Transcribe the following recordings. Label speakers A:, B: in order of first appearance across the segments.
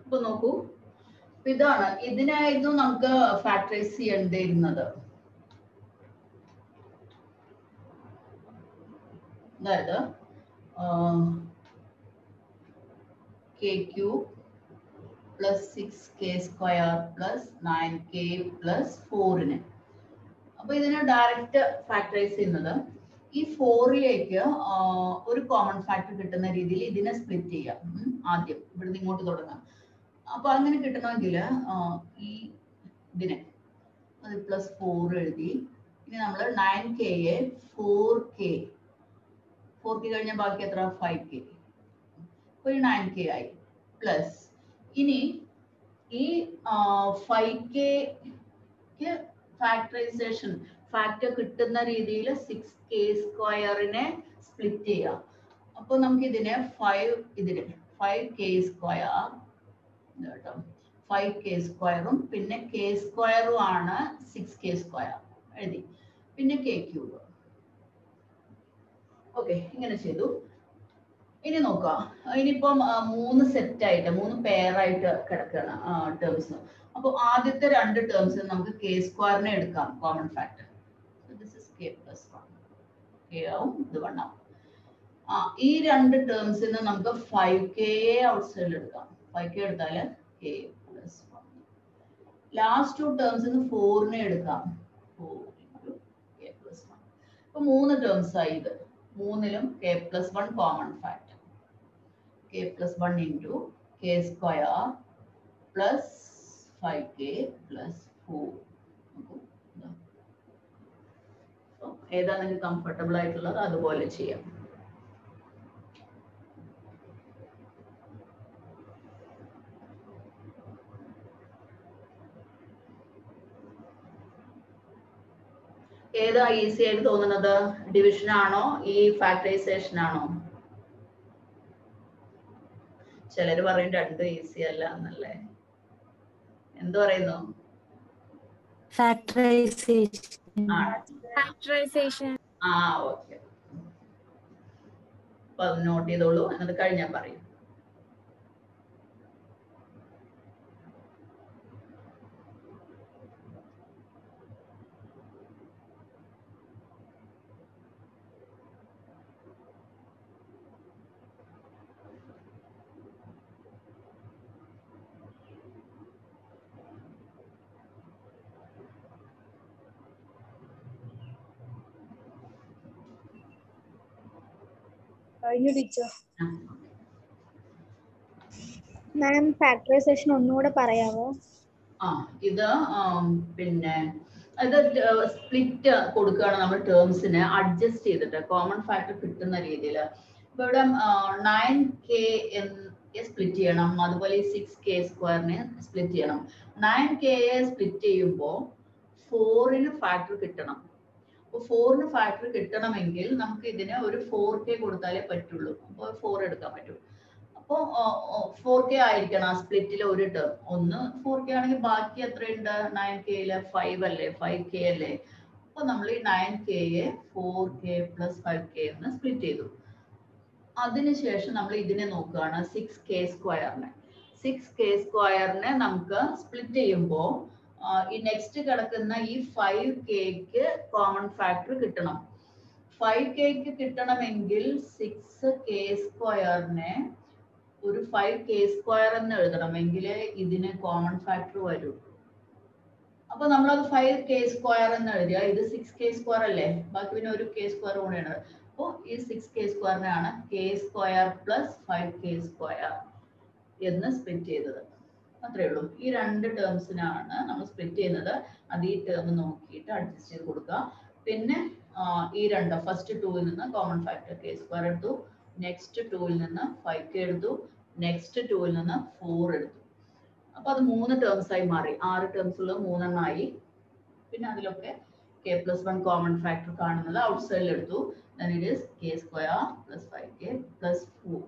A: ഇപ്പൊ നോക്കൂ അപ്പൊ ഇതാണ് ഇതിനായിരുന്നു നമുക്ക് ഫാക്ടറൈസ് ചെയ്യേണ്ടിയിരുന്നത് അതായത് k cube plus six k square plus nine k plus ഫോറിന് അപ്പൊ ഇതിനെ ഡയറക്റ്റ് ഫാക്ടറൈസ് ചെയ്യുന്നത് ഈ ഫോറിലേക്ക് ഒരു കോമൺ ഫാക്ടർ കിട്ടുന്ന രീതിയിൽ ഇതിനെ സ്പ്ലിറ്റ് ചെയ്യാം ഉം, ആദ്യം ഇവിടുന്ന് ഇങ്ങോട്ട് തുടങ്ങാം അപ്പൊ അങ്ങനെ കിട്ടണമെങ്കിൽ ഈ ഇതിനെ അത് പ്ലസ് ഫോർ എഴുതി ഇനി നമ്മൾ നയൻ കെയെ ഫോർ കെ ഫോർ കെ കഴിഞ്ഞാൽ ബാക്കി എത്ര ഫൈവ് കെ ഒരു നയൻ കെ ആയി പ്ലസ് ഇനി ഈ ഫൈവ് കെക്ക് ഫാക്ടറൈസേഷൻ ഫാക്ടർ കിട്ടുന്ന രീതിയിൽ സിക്സ് കെ സ്ക്വയറിനെ സ്പ്ലിറ്റ് ചെയ്യാം അപ്പൊ നമുക്ക് ഇതിനെ ഫൈവ് ഇതിന് ഫൈവ് കെ സ്ക്വയർ കേട്ടോ ഫൈവ് കെ സ്ക്വയറും പിന്നെ കെ സ്ക്വയറും ആണ് സിക്സ് കെ സ്ക്വയർ എഴുതി പിന്നെ കെ ക്യൂബ് ഓക്കെ ഇങ്ങനെ ചെയ്തു ഇനി നോക്കാം ഇനിയിപ്പം ആ, മൂന്ന് സെറ്റ് ആയിട്ട് മൂന്ന് പെയർ ആയിട്ട് കിടക്കുകയാണ് ടേംസ് അപ്പോൾ ആദ്യത്തെ രണ്ട് ടേംസ് നമുക്ക് കെ സ്ക്വയറിനെ എടുക്കാം common factor this is k plus one k ആവും ഇത് വൺ ആവും ആ ഈ രണ്ട് ടേംസിൽ നിന്ന് നമുക്ക് ഫൈവ് കെ ഔട്ട്സൈഡിൽ എടുക്കാം ഫൈവ് കെ എടുത്താൽ k plus one last two ടേംസിൽ നിന്ന് ഫോറിനെ എടുക്കാം four into k plus one ഇപ്പൊ മൂന്ന് ടേംസ് ആയി ഇത് മൂന്നിലും k plus one common factor k plus one into k square plus five k plus four ഏതാ നിങ്ങൾക്ക് കംഫർട്ടബിൾ ആയിട്ടുള്ളത് അതുപോലെ ചെയ്യാം ഏതാ ഈസി ആയിട്ട് തോന്നുന്നത് ഡിവിഷൻ ആണോ ഈ ഫാക്ടറൈസേഷൻ ആണോ ചിലര് പറയും രണ്ടും ഈസി അല്ല എന്നല്ലേ എന്ത് പറയുന്നു
B: ഫാക്ടറൈസേഷൻ
A: ആണ്
C: ഫാക്ടറൈസേഷൻ
A: ആ ഓക്കെ അപ്പൊ അത് നോട്ട് ചെയ്തോളൂ എന്നിട്ട് കഴിഞ്ഞാൽ പറയും
C: കഴിഞ്ഞു ടീച്ചർ
A: ആ.
C: മാം ഫാക്ടറൈസേഷൻ ഒന്നുകൂടെ പറയാവോ
A: ആ ഇത് ആം, പിന്നെ ഇത് സ്പ്ലിറ്റ് കൊടുക്കുകയാണ് നമ്മൾ ടേംസിന് അഡ്ജസ്റ്റ് ചെയ്തിട്ട് കോമൺ ഫാക്ടർ കിട്ടുന്ന രീതിയിൽ ഇപ്പൊ ഇവിടെ നയൻ കെ സ്പ്ലിറ്റ് ചെയ്യണം അതുപോലെ സിക്സ് കെ സ്ക്വയറിനെ സ്പ്ലിറ്റ് ചെയ്യണം നയൻ കെയെ സ്പ്ലിറ്റ് ചെയ്യുമ്പോൾ ഫോറിന് ഫാക്ടർ കിട്ടണം അപ്പോൾ ഫോറിന് ഫാക്ടർ കിട്ടണമെങ്കിൽ നമുക്ക് ഇതിന് ഒരു ഫോർ കെ കൊടുത്താലേ പറ്റുള്ളൂ അപ്പോൾ ഫോർ എടുക്കാൻ പറ്റും അപ്പോൾ ഫോർ കെ ആയിരിക്കണം ആ സ്പ്ലിറ്റിലെ ഒരു ടേം ഒന്ന് ഫോർ കെ ആണെങ്കിൽ ബാക്കി എത്രയുണ്ട് നയൻ കെയില് ഫൈവ് അല്ലേ ഫൈവ് കെ അല്ലേ അപ്പോൾ നമ്മൾ ഈ നയൻ കെയെ four k plus five k എന്ന് സ്പ്ലിറ്റ് ചെയ്തു അതിനുശേഷം നമ്മൾ ഇതിനെ നോക്കുകയാണ് സിക്സ് കെ സ്ക്വയറിനെ സിക്സ് കെ സ്ക്വയറിനെ നമുക്ക് സ്പ്ലിറ്റ് ചെയ്യുമ്പോൾ ഈ നെക്സ്റ്റ് കിടക്കുന്ന ഈ ഫൈവ് കെക്ക് കോമൺ ഫാക്ടർ കിട്ടണം ഫൈവ് കെക്ക് കിട്ടണമെങ്കിൽ സിക്സ് കെ സ്ക്വയറിനെ ഒരു ഫൈവ് കെ സ്ക്വയർ എന്ന് എഴുതണമെങ്കിൽ ഇതിന് കോമൺ ഫാക്ടർ വരൂ അപ്പൊ നമ്മളത് ഫൈവ് കെ സ്ക്വയർ എന്ന് എഴുതിയ ഇത് സിക്സ് കെ സ്ക്വയർ അല്ലേ ബാക്കി പിന്നെ ഒരു കെ സ്ക്വയർ കൂടെയാണ് അപ്പോൾ ഈ സിക്സ് കെ സ്ക്വയറിനാണ് k square plus five k square എന്ന് സ്പ്ലിറ്റ് ചെയ്തത് അത്രേ ഉള്ളൂ ഈ രണ്ട് ടേംസിനാണ് നമ്മൾ സ്പ്ലിറ്റ് ചെയ്യുന്നത് അത് ഈ ടേം നോക്കിയിട്ട് അഡ്ജസ്റ്റ് ചെയ്ത് കൊടുക്കുക പിന്നെ ആ, ഈ രണ്ട് ഫസ്റ്റ് ടൂവിൽ നിന്ന് കോമൺ ഫാക്ടർ കെ സ്ക്വയർ എടുത്തു നെക്സ്റ്റ് ടൂവിൽ നിന്ന് ഫൈവ് കെ എടുത്തു നെക്സ്റ്റ് ടൂവിൽ നിന്ന് ഫോർ എടുത്തു അപ്പൊ അത് മൂന്ന് ടേംസ് ആയി മാറി ആറ് ടേംസ് ഉള്ളത് മൂന്നെണ്ണമായി പിന്നെ അതിലൊക്കെ k plus one common factor കാണുന്നത് ഔട്ട് സൈഡിൽ എടുത്തു then it is k square plus 5k plus 4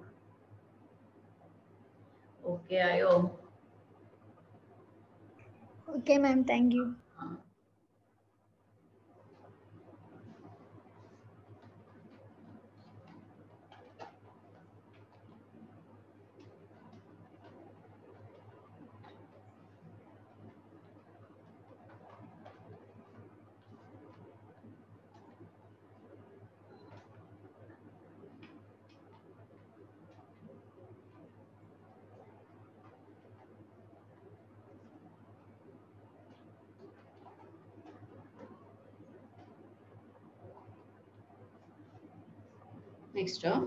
A: okay ആയോ
C: ഓക്കെ മാം താങ്ക് യു
A: ആ. Next, uh,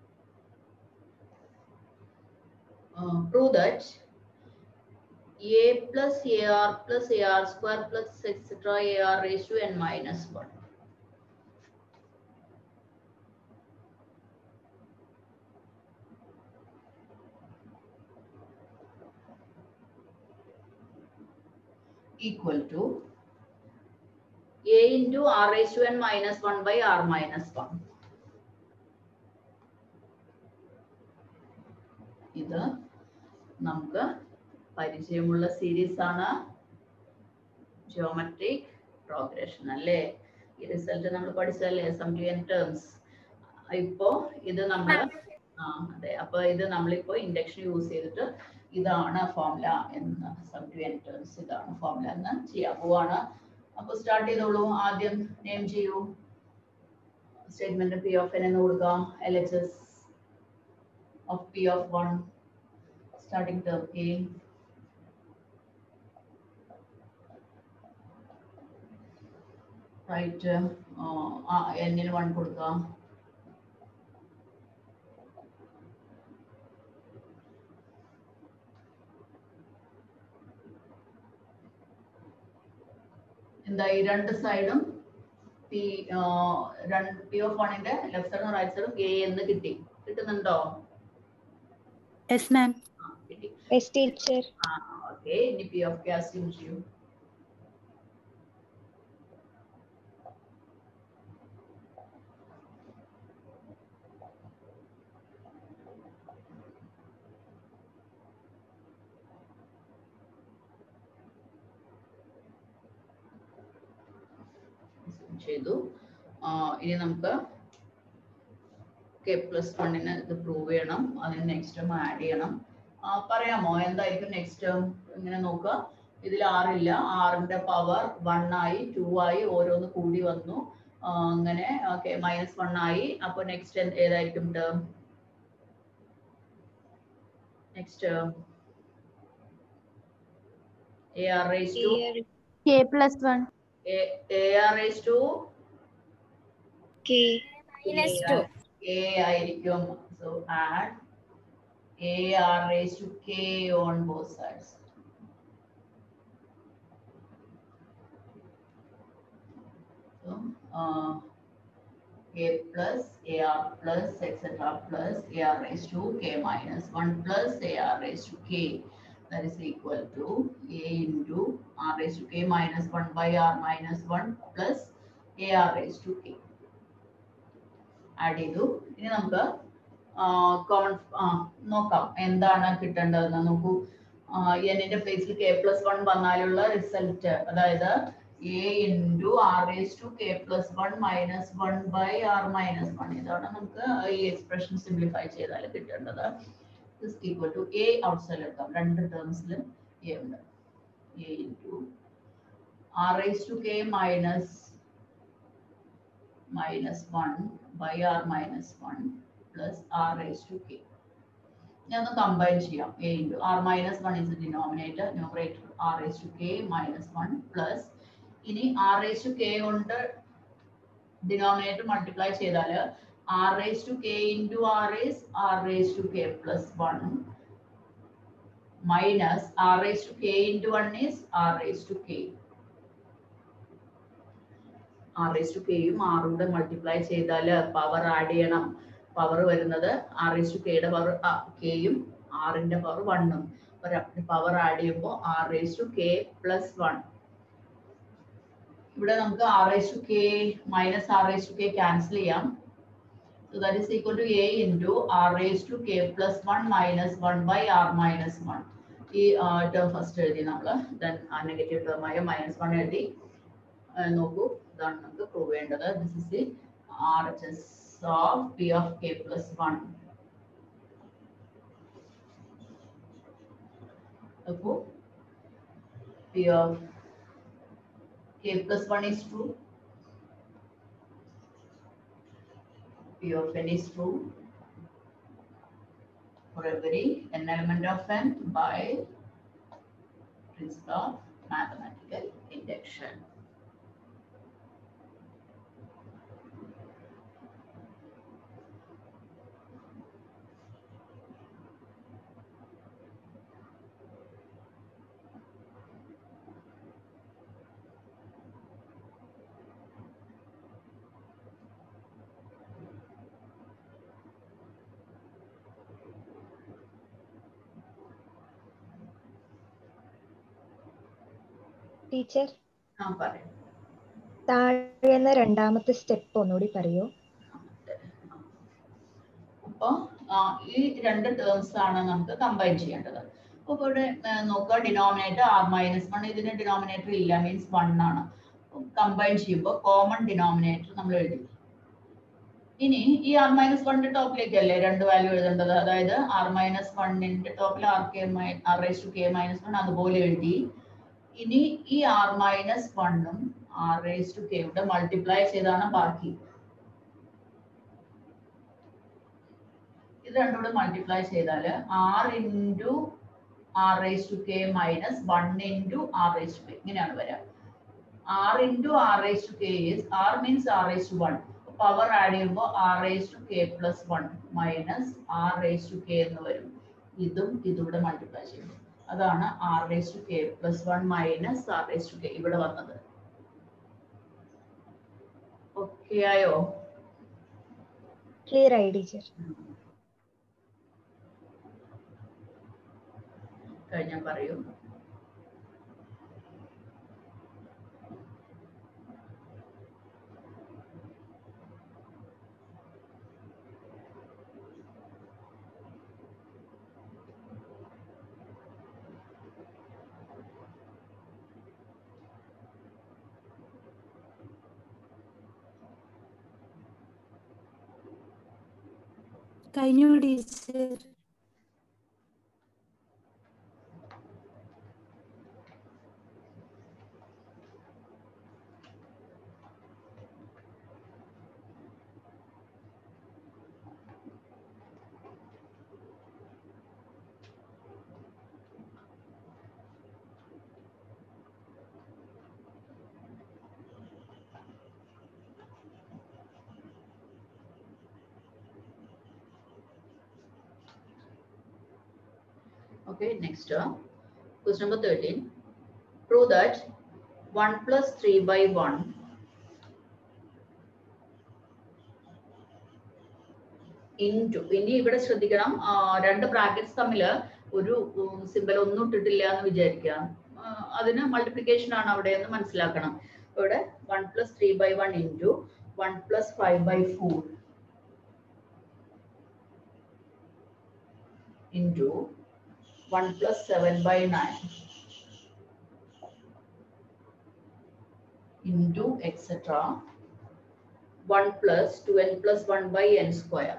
A: uh, prove that a plus ar plus ar square plus etc ar raised to n minus 1. equal to a into r raised to n minus 1 by r minus 1. ഇത് നമുക്ക് പരിചയമുള്ള series ആണ് geometric progression അല്ലേ ഈ result നമ്മൾ പഠിച്ചല്ലേ sum to n terms ഇപ്പോ ഇത് നമ്മൾ ആ അതെ അപ്പൊ ഇത് നമ്മളിപ്പോ ഇൻഡക്ഷൻ യൂസ് ചെയ്തിട്ട് ഇതാണ് ഫോർമുല എന്ന് സം ടു എൻ ടേംസ് ഇതാണ് ഫോർമുല എന്ന് ചെയ്യാൻ പോവാണ് അപ്പൊ സ്റ്റാർട്ട് ചെയ്തോളൂ ആദ്യം നെയിം ചെയ്യൂ സ്റ്റേറ്റ്മെന്റ് പി ഓഫ് എൻ എന്ന് കൊടുക്കുക L H S of P of 1 starting term A right uh, n ന് 1 കൊടുക്കുക എന്താ ഈ രണ്ട് സൈഡും പി രണ്ട് പി ഓഫ് വണ്ണിന്റെ ലെഫ്റ്റ് സൈഡും റൈറ്റ് സൈഡും എ എന്ന് കിട്ടി കിട്ടുന്നുണ്ടോ
B: Yes, ma'am.
A: ആ, കിട്ടി
C: Yes, teacher.
A: ആ ഓക്കെ ഇനി പി ഓഫ് ഗ്യാസ് യൂസ് ചെയ്യൂ ചെയ്തു ആ, ഇനി നമുക്ക് കെ പ്ലസ് വണ്ണിന് ഇത് പ്രൂവ് ചെയ്യണം അതിന് നെക്സ്റ്റ് ടേം ആഡ് ചെയ്യണം ആ, പറയാമോ എന്തായിരിക്കും നെക്സ്റ്റ് ടേം ഇങ്ങനെ നോക്കുക ഇതിൽ ആറില്ല ആറിന്റെ പവർ വൺ ആയി ടു ആയി ഓരോന്ന് കൂടി വന്നു ആ, അങ്ങനെ ഓക്കെ മൈനസ് വൺ ആയി അപ്പൊ നെക്സ്റ്റ് ഏതായിരിക്കും term next a r raise to
C: K plus 1.
A: A r raise to
C: K. Minus 2.
A: A ആയിരിക്കും so add A R raised to K on both sides. So uh, A plus AR plus etc plus AR raised to K minus 1 plus AR raised to K that is equal to A into R raised to K minus 1 by R minus 1 plus AR raised to K. Add ചെയ്തു ഇനി നമുക്ക് common നോക്കാം എന്താണ് കിട്ടേണ്ടതെന്ന് നോക്കൂ എന്നിന്റെ പ്ലേസിൽ k plus one വന്നാലുള്ള result അതായത് a into r s to k plus one minus one by r minus one ഇതാണ് നമുക്ക് ഈ എക്സ്പ്രഷൻ സിംപ്ലിഫൈ ചെയ്താൽ കിട്ടേണ്ടത് ഈക്വൽ ടു എ ഔട്ട്സൈഡ് എടുക്കാം രണ്ട് ടേംസിലും എ ഉണ്ട് a into r s to k minus minus 1 by r minus 1 plus r raised to k. ഞാൻ ഒന്ന് കമ്പൈൻ ചെയ്യാം a into r minus 1 is the denominator, numerator r raised to k minus 1 plus ഇനി r raised to k കൊണ്ട് denominator multiply ചെയ്താൽ r raised to k into r is r raised to k plus 1 minus r raised to k into 1 is r raised to k. R s to കെയും ആറും multiply ചെയ്താൽ power add ചെയ്യണം power വരുന്നത് r s to കെയുടെ power കെയും ആറിന്റെ power വണ്ണും power add ചെയ്യുമ്പോൾ r s to k plus one ഇവിടെ നമുക്ക് r s to k minus r s to k cancel ചെയ്യാം So that is equal to a into r raised to k plus 1 minus 1 by r minus 1. ഈ term first എഴുതി നമ്മൾ then ആ negative term ആയ minus one എഴുതി ആ, നോക്കൂ ഇതാണ് നമുക്ക് പ്രൂവ് ചെയ്യേണ്ടത് this is the R H S of P of k plus one അപ്പോ P of k plus one is true P of n is true for every n element of n by principle of mathematical induction.
C: Teacher
A: ആ പറയാം
C: താഴെന്ന രണ്ടാമത്തെ step ഒന്നുകൂടി പറയൂ
A: അപ്പൊ ആ, ഈ രണ്ട് ടേംസ് ആണ് നമുക്ക് കമ്പൈൻ ചെയ്യേണ്ടത് അപ്പൊ ഇവിടെ ആ, നോക്കുക ഡിനോമിനേറ്റർ ആർ മൈനസ് വൺ ഇതിന് ഡിനോമിനേറ്റർ ഇല്ല മീൻസ് വൺ ആണ് കമ്പൈൻ ചെയ്യുമ്പോൾ കോമൺ ഡിനോമിനേറ്റർ നമ്മൾ എഴുതി ഇനി ഈ ആർ മൈനസ് വണ്ണിന്റെ ടോപ്പിലേക്കല്ലേ രണ്ട് വാല്യൂ എഴുതേണ്ടത് അതായത് ആർ മൈനസ് വണ്ണിന്റെ ടോപ്പിൽ r k r raise to k minus one അതുപോലെ എഴുതി ഇനി ഈ ആർ മൈനസ് വണ്ണും ആർ റേസ് ടു കെയുടെ മൾട്ടിപ്ലൈ ചെയ്താണ് ബാക്കി ഇത് രണ്ടും കൂടെ മൾട്ടിപ്ലൈ ചെയ്താൽ r into r raise to k minus one into r raise to k ഇങ്ങനെയാണ് വരിക r into r raise to k is r means r raise to one power add ചെയ്യുമ്പോൾ r raise to k plus one minus r raise to k എന്ന് വരും ഇതും ഇതുകൂടെ multiply ചെയ്യും അതാണ് r raise to k plus one minus r raise to k ഇവിടെ വന്നത് okay ആയോ
C: ക്ലിയർ ആയി ടീച്ചർ
A: കഴിഞ്ഞാൽ പറയൂ
B: കഴിഞ്ഞു teacher
A: Okay, next uh, question number 13. Prove that 1 plus 3 by 1 into ഇനി ഇവിടെ ശ്രദ്ധിക്കണം ആ, രണ്ട് ബ്രാക്കറ്റ്സ് തമ്മിൽ ഒരു സിമ്പൽ ഒന്നും ഇട്ടിട്ടില്ല എന്ന് വിചാരിക്കുക ആ, അതിന് മൾട്ടിപ്ലിക്കേഷൻ ആണ് അവിടെ എന്ന് മനസ്സിലാക്കണം ഇവിടെ one plus three by one into one plus five by four into 1 plus 7 by 9 into etc 1 plus 2n plus 1 by n square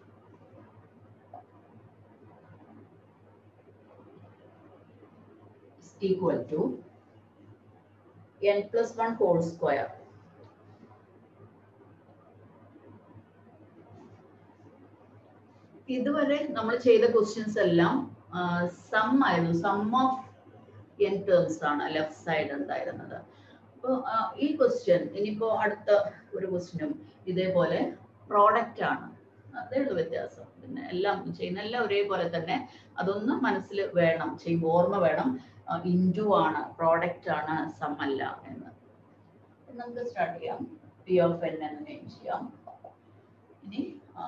A: is equal to n plus 1 whole square ഇതുവരെ നമ്മൾ ചെയ്ത ക്വസ്റ്റ്യൻസ് എല്ലാം sum ആയിരുന്നു sum of n terms ആണ് left side ഉണ്ടായിരുന്നത് അപ്പോൾ ഈ question ഇനിയിപ്പോ അടുത്ത ഒരു ക്വസ്റ്റ്യനും ഇതേപോലെ പ്രോഡക്റ്റ് ആണ് അതേ ഉള്ളൂ വ്യത്യാസം പിന്നെ എല്ലാം ചെയ്യുന്ന എല്ലാം ഒരേപോലെ തന്നെ അതൊന്ന് മനസ്സിൽ വേണം ചെയ്യുമ്പോൾ ഓർമ്മ വേണം ഇൻറ്റു ആണ് പ്രോഡക്റ്റ് ആണ് സം അല്ല എന്ന് നമുക്ക് സ്റ്റാർട്ട് ചെയ്യാം പി ഓഫ് എൻ എന്ന് നെയിം ചെയ്യാം ഇനി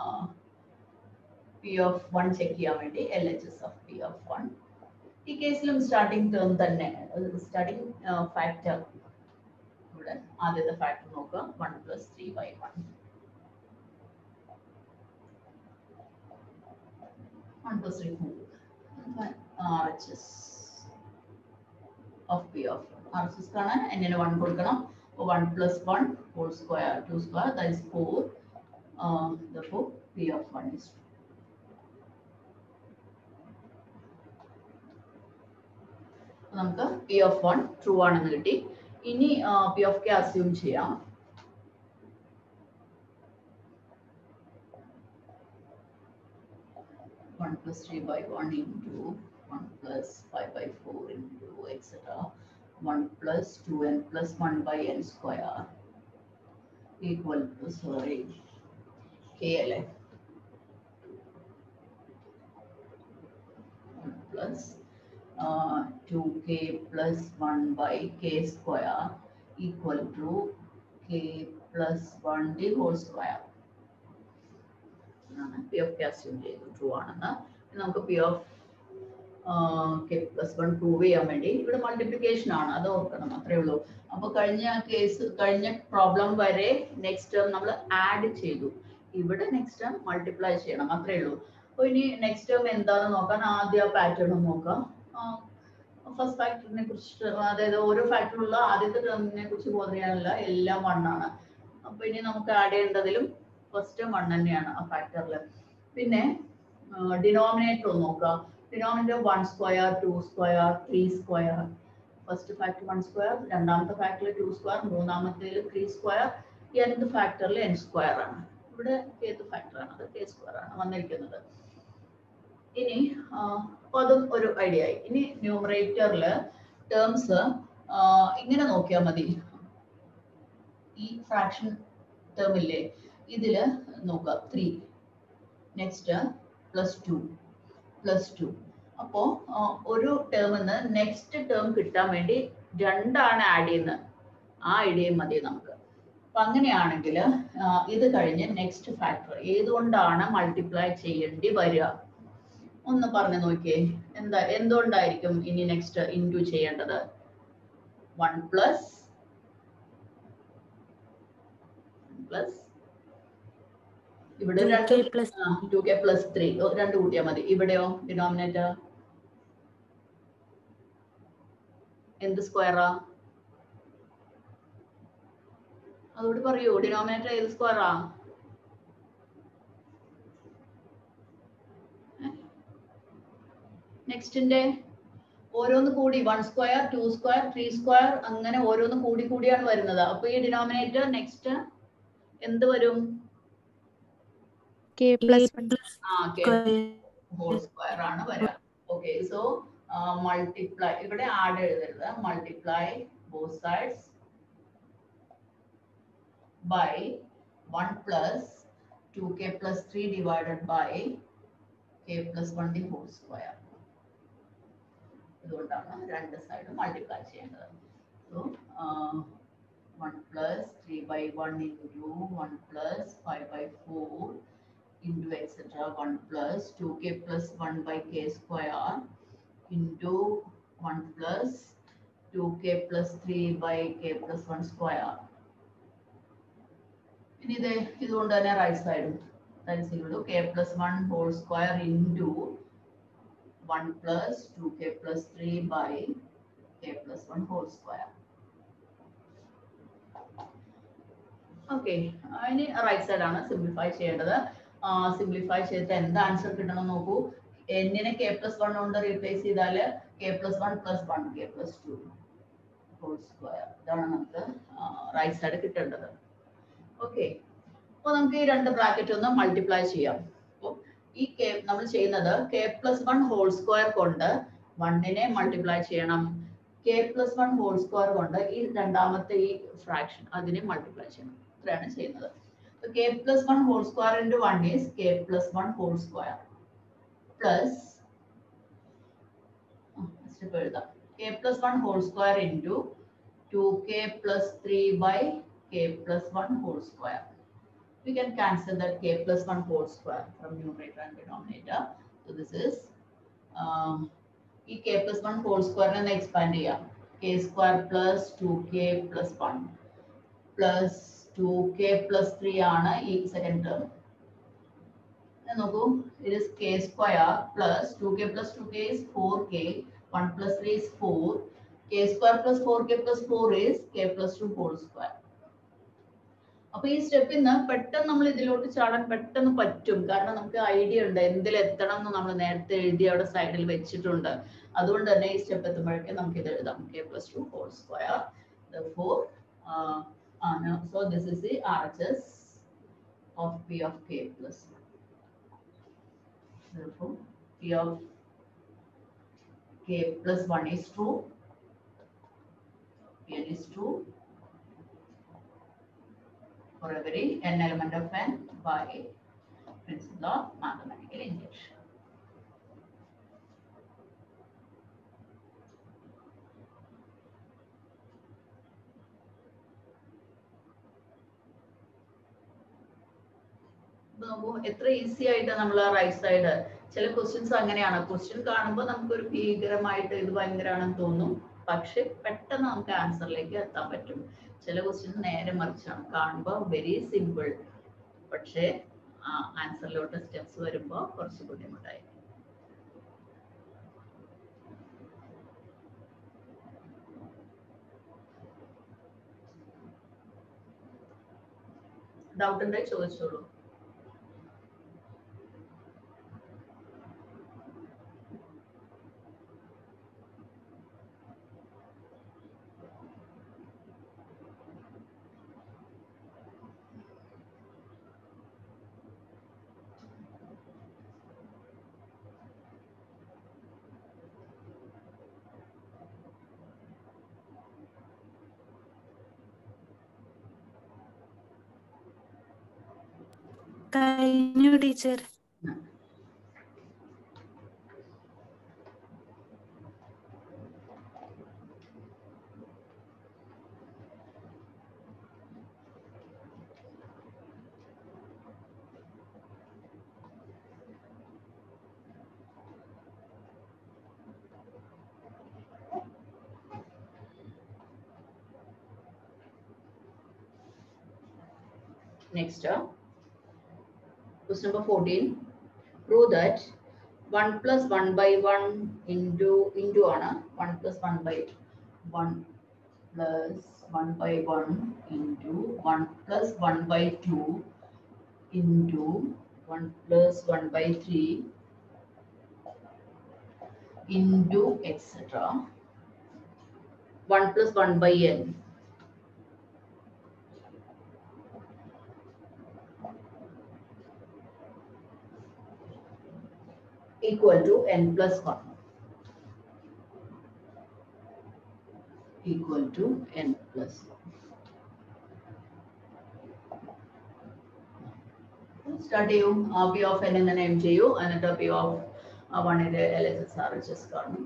A: പി ഓഫ് വൺ ചെക്ക് ചെയ്യാൻ വേണ്ടി L H S of P of one ഈ കേസിലും സ്റ്റാർട്ടിംഗ് ടേം തന്നെ സ്റ്റാർട്ടിംഗ് ഫാക്ടർ ഇവിടെ ആദ്യത്തെ ഫാക്ടർ നോക്കുക one plus three by one one plus three R H S of P of R H S കാണാൻ എന്നിന് വൺ കൊടുക്കണം one plus one four square two square that is four therefore p of 1 is 2 നമുക്ക് P of one true ആണെന്ന് കിട്ടി ഇനി P of k assume ചെയ്യാം one plus three by one into one plus five by four into etcetera one plus two n plus one by n square equal to sorry k അല്ലേ plus uh, 2k plus 1 by k square equal to k plus 1 the whole square. P of k assume ചെയ്തു true ആണെന്ന് ഇനി നമുക്ക് P of k plus one prove ചെയ്യാൻ വേണ്ടി ഇവിടെ multiplication ആണ് അത് ഓർക്കണം അത്രേ ഉള്ളൂ അപ്പൊ കഴിഞ്ഞ കേസ് കഴിഞ്ഞ പ്രോബ്ലം വരെ നെക്സ്റ്റ് ടേം നമ്മൾ ആഡ് ചെയ്തു ഇവിടെ നെക്സ്റ്റ് ടേം മൾട്ടിപ്ലൈ ചെയ്യണം അത്രേ ഉള്ളൂ അപ്പൊ ഇനി നെക്സ്റ്റ് ടേം എന്താണെന്ന് നോക്കാൻ ആദ്യം പാറ്റേൺ നോക്കാം ഫസ്റ്റ് ഫാക്ടറിനെ കുറിച്ച് അതായത് ഓരോ ഫാക്ടറിലുള്ള ആദ്യത്തെ ടേമിനെ കുറിച്ച് ബോധിക്കാനല്ല എല്ലാം വണ്ണാണ് അപ്പൊ ഇനി നമുക്ക് ആഡ് ചെയ്യേണ്ടതിലും ഫസ്റ്റ് വൺ തന്നെയാണ് ആ ഫാക്ടറിൽ പിന്നെ ഡിനോമിനേറ്റർ നോക്കാം denominator one square two square three square first factor one square രണ്ടാമത്തെ ഫാക്ടറിൽ ടു സ്ക്വയർ മൂന്നാമത്തേൽ ത്രീ സ്ക്വയർ nth ഫാക്ടറിൽ എൻ സ്ക്വയർ ആണ് ഇവിടെ ഏത് ഫാക്ടർ ആണ് അത് കെ സ്ക്വയർ ആണ് വന്നിരിക്കുന്നത് ഇനി ആ, അപ്പൊ അതും ഒരു ഐഡിയ ആയി ഇനി ന്യൂമറേറ്ററിൽ ടേംസ് ഇങ്ങനെ നോക്കിയാൽ മതി ഈ ഫ്രാക്ഷൻ ടേം ഇല്ലേ ഇതില് നോക്കുക three next plus two plus two അപ്പോ ആ, ഒരു ടേമിന്ന് നെക്സ്റ്റ് ടേം കിട്ടാൻ വേണ്ടി രണ്ടാണ് ആഡ് ചെയ്യുന്നത് ആ ഐഡിയയും മതി നമുക്ക് അപ്പൊ അങ്ങനെയാണെങ്കിൽ ഇത് കഴിഞ്ഞ് നെക്സ്റ്റ് ഫാക്ടർ ഏതുകൊണ്ടാണ് മൾട്ടിപ്ലൈ ചെയ്യേണ്ടി വരിക ഒന്ന് പറഞ്ഞു നോക്കിയേ എന്താ എന്തുകൊണ്ടായിരിക്കും ഇനി നെക്സ്റ്റ് ഇൻറ്റു ചെയ്യേണ്ടത് വൺ പ്ലസ് പ്ലസ് ഇവിടെ
B: ടു
A: രണ്ട്
B: k plus
A: two k plus three രണ്ട് കൂട്ടിയാൽ മതി ഇവിടെയോ ഡിനോമിനേറ്റർ എന്ത് സ്ക്വയറാ അതുകൂടി പറയൂ ഡിനോമിനേറ്റർ ഏത് സ്ക്വയറാ നെക്സ്റ്റിന്റെ ഓരോന്ന് കൂടി one square two square three square അങ്ങനെ ഓരോന്ന് കൂടി കൂടിയാണ് വരുന്നത് അപ്പൊ ഈ ഡിനോമിനേറ്റർ നെക്സ്റ്റ് എന്ത് വരും
B: കെ പ്ലസ്
A: ആ കെ ഹോൾ സ്ക്വയർ ആണ് വരിക ഓക്കെ സോ മൾട്ടിപ്ലൈ ഇവിടെ ആഡ് എഴുതരുത് multiply both sides by one plus two k plus three divided by k plus one the whole square ഇതുകൊണ്ടാണ് രണ്ട് സൈഡ് മൾട്ടിപ്ലൈ ചെയ്യേണ്ടത് so one plus three by one into one plus five by four into etc 1 plus 2k plus 1 by k square into 1 plus 2k plus 3 by k plus 1 square. ഇനി ഇത് ഇതുകൊണ്ട് തന്നെ right സൈഡും that's equal to k plus one whole square into one plus two k plus three by k plus one whole square okay അതിന് right സൈഡാണ് simplify ചെയ്യേണ്ടത് simplify ചെയ്തിട്ട് എന്ത് ആൻസർ കിട്ടണം നോക്കൂ എന്നിനെ കെ പ്ലസ് വൺ കൊണ്ട് റീപ്ലേസ് ചെയ്താൽ k plus one plus one k plus two whole square ഇതാണ് നമുക്ക് റൈറ്റ് സൈഡ് കിട്ടേണ്ടത് ഓക്കെ അപ്പോൾ നമുക്ക് ഈ രണ്ട് ബ്രാക്കറ്റ് ഒന്ന് മൾട്ടിപ്ലൈ ചെയ്യാം അപ്പോൾ ഈ കെ നമ്മൾ ചെയ്യുന്നത് k plus one whole square കൊണ്ട് വണ്ണിനെ മൾട്ടിപ്ലൈ ചെയ്യണം k plus one whole square കൊണ്ട് ഈ രണ്ടാമത്തെ ഈ ഫ്രാക്ഷൻ അതിനെ മൾട്ടിപ്ലൈ ചെയ്യണം ഇത്രയാണ് ചെയ്യുന്നത് So k plus 1 whole square into 1 is k plus 1 whole square plus oh, step എഴുതാം k plus 1 whole square into 2k plus 3 by k plus 1 whole square. We can cancel that k plus 1 whole square from numerator and denominator. So this is um, ഈ k plus 1 whole square എന്ന് expand ചെയ്യാം k square plus 2k plus 1 plus 2k plus 3 ആണ് ഈ second term നോക്കൂ it is k square plus 2k plus 2k is 4k 1 plus 3 is 4 k square plus 4k plus 4 is k plus 2 whole square അപ്പൊ ഈ സ്റ്റെപ്പിൽ നിന്ന് പെട്ടെന്ന് നമ്മൾ ഇതിലോട്ട് ചാടാൻ പെട്ടെന്ന് പറ്റും കാരണം നമുക്ക് ഐഡിയ ഉണ്ട് എന്തിൽ എത്തണം എന്ന് നമ്മൾ നേരത്തെ എഴുതി അവിടെ സൈഡിൽ വെച്ചിട്ടുണ്ട് അതുകൊണ്ട് തന്നെ ഈ സ്റ്റെപ്പ് എത്തുമ്പോഴേക്കും നമുക്ക് ഇത് എഴുതാം k plus two whole square four so this is the RHS of P of K plus 1. Therefore, P of K plus 1 is true. P is true for every n element of n by principle of mathematical induction. ഇപ്പൊ നോക്കൂ എത്ര easy ആയിട്ട് നമ്മൾ right side ചില questions അങ്ങനെയാണ് question കാണുമ്പോൾ നമുക്കൊരു ഭീകരമായിട്ട് ഇത് ഭയങ്കരമാണെന്ന് തോന്നും പക്ഷെ പെട്ടെന്ന് നമുക്ക് ആൻസറിലേക്ക് എത്താൻ പറ്റും ചില ക്വസ്റ്റ്യൻസ് നേരെ മറിച്ചാണ് കാണുമ്പോൾ വെരി സിമ്പിൾ പക്ഷേ ആൻസറിലോട്ട് സ്റ്റെപ്സ് വരുമ്പോൾ കുറച്ച് ബുദ്ധിമുട്ടായി ഡൗട്ട് ഉണ്ടെങ്കിൽ ചോദിച്ചോളൂ
B: കഴിഞ്ഞു teacher
A: Next, uh, question number 14. Prove that 1 plus 1 by 1 into, into ആണ് 1 plus 1 by 1 plus 1 by 1 into 1 plus 1 by 2 into 1 plus 1 by 3 into etc. 1 plus 1 by n equal to n plus 1 equal to n plus 1 start ചെയ്യും P of n എന്ന് name ചെയ്യൂ എന്നിട്ട് P of വണ്ണിന്റെ L S S R H S കാണും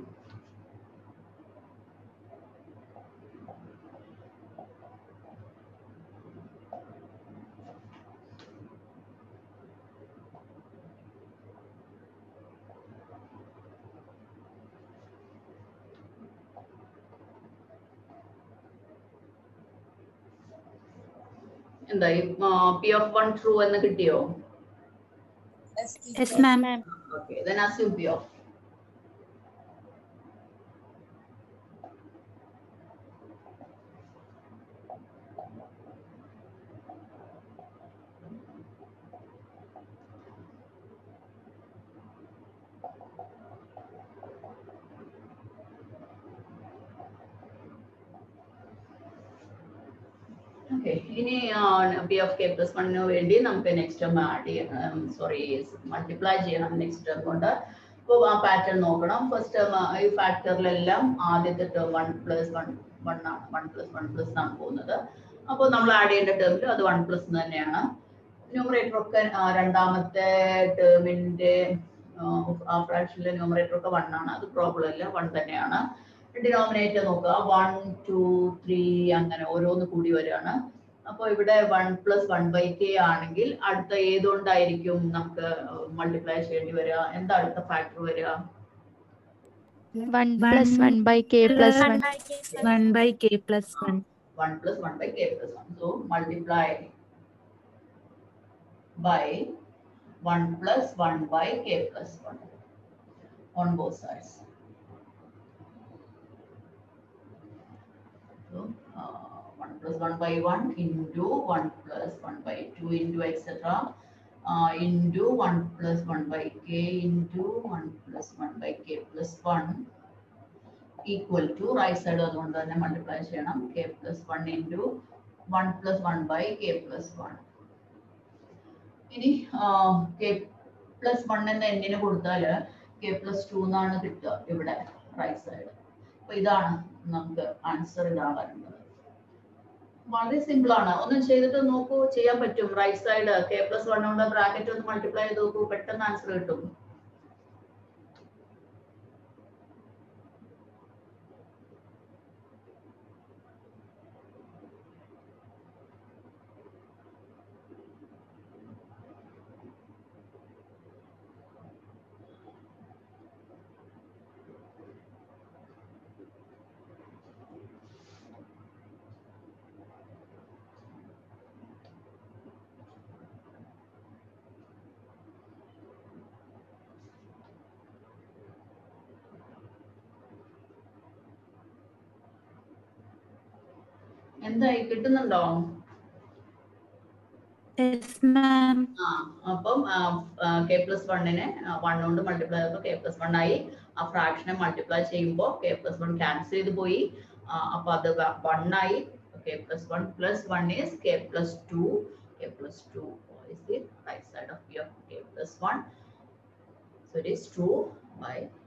A: എന്തായി P of one true എന്ന് കിട്ടിയോ
B: yes ma'am
A: okay then assume P of okay ഇനി പി ഓഫ് കെ പ്ലസ് വണ്ണിന് വേണ്ടി നമുക്ക് നെക്സ്റ്റ് ടേം ആഡ് ചെയ്യണം സോറി മൾട്ടിപ്ലൈ ചെയ്യണം നെക്സ്റ്റ് ടേം കൊണ്ട് അപ്പോൾ ആ പാറ്റേൺ നോക്കണം ഫസ്റ്റ് ടേം ഈ ഫാക്ടറിലെല്ലാം ആദ്യത്തെ term one plus one one ആണ് വൺ പ്ലസ് വൺ പ്ലസ് ആണ് പോകുന്നത് അപ്പോൾ നമ്മൾ ആഡ് ചെയ്യേണ്ട ടേമിൽ അത് വൺ പ്ലസ് തന്നെയാണ് ന്യൂമറേറ്റർ ഒക്കെ ആ, രണ്ടാമത്തെ ടേമിന്റെ ആ ഫ്രാക്ഷനിലെ ന്യൂമറേറ്റർ ഒക്കെ വൺ ആണ് അത് പ്രോബ്ലം ഇല്ല വൺ തന്നെയാണ് ഡിനോമിനേറ്റർ നോക്കുക വൺ ടു ത്രീ അങ്ങനെ ഓരോന്ന് കൂടി വരികയാണ് അപ്പോൾ ഇവിടെ one plus one by k ആണെങ്കിൽ അടുത്ത ഏതുകൊണ്ടായിരിക്കും നമുക്ക് മൾട്ടിപ്ലൈ ചെയ്യേണ്ടി വരിക എന്താ അടുത്ത ഫാക്ടർ വരിക
D: one plus one by k plus one
B: one by k plus one
A: one plus one by k plus one so multiply by one plus one by k plus one on both sides So, uh, 1 plus 1 by 1 into 1 plus 1 by 2 into etc. Uh, into 1 plus 1 by k into 1 plus 1 by k plus 1 equal to right side അതുകൊണ്ട് തന്നെ multiply ചെയ്യണം k plus 1 into 1 plus 1 by k plus 1. ഇനി k plus 1 എന്ന എന്നിന് കൊടുത്താൽ k plus 2 എന്നാണ് കിട്ടുക ഇവിടെ റൈറ്റ് സൈഡ് അപ്പൊ ഇതാണ് നമുക്ക് ആൻസർ ഇതാകാറുണ്ട് വളരെ സിമ്പിൾ ആണ് ഒന്ന് ചെയ്തിട്ട് നോക്കൂ ചെയ്യാൻ പറ്റും right side k plus one കൊണ്ട് ബ്രാക്കറ്റ് ഒന്ന് മൾട്ടിപ്ലൈ ചെയ്ത് നോക്കൂ പെട്ടെന്ന് ആൻസർ കിട്ടും എന്തായി കിട്ടുന്നുണ്ടോ
B: യെസ് മാം
A: ആ അപ്പം കെ പ്ലസ് വണ്ണിനെ വൺ കൊണ്ട് മൾട്ടിപ്ലൈ ചെയ്യുമ്പോൾ കെ പ്ലസ് വൺ ആയി ആ ഫ്രാക്ഷനെ മൾട്ടിപ്ലൈ ചെയ്യുമ്പോൾ കെ പ്ലസ് വൺ ക്യാൻസൽ ചെയ്ത് പോയി ആ, അപ്പൊ അത് വൺ ആയി k plus one plus one is k plus two k plus two is the right side of p of k plus 1 so it is true by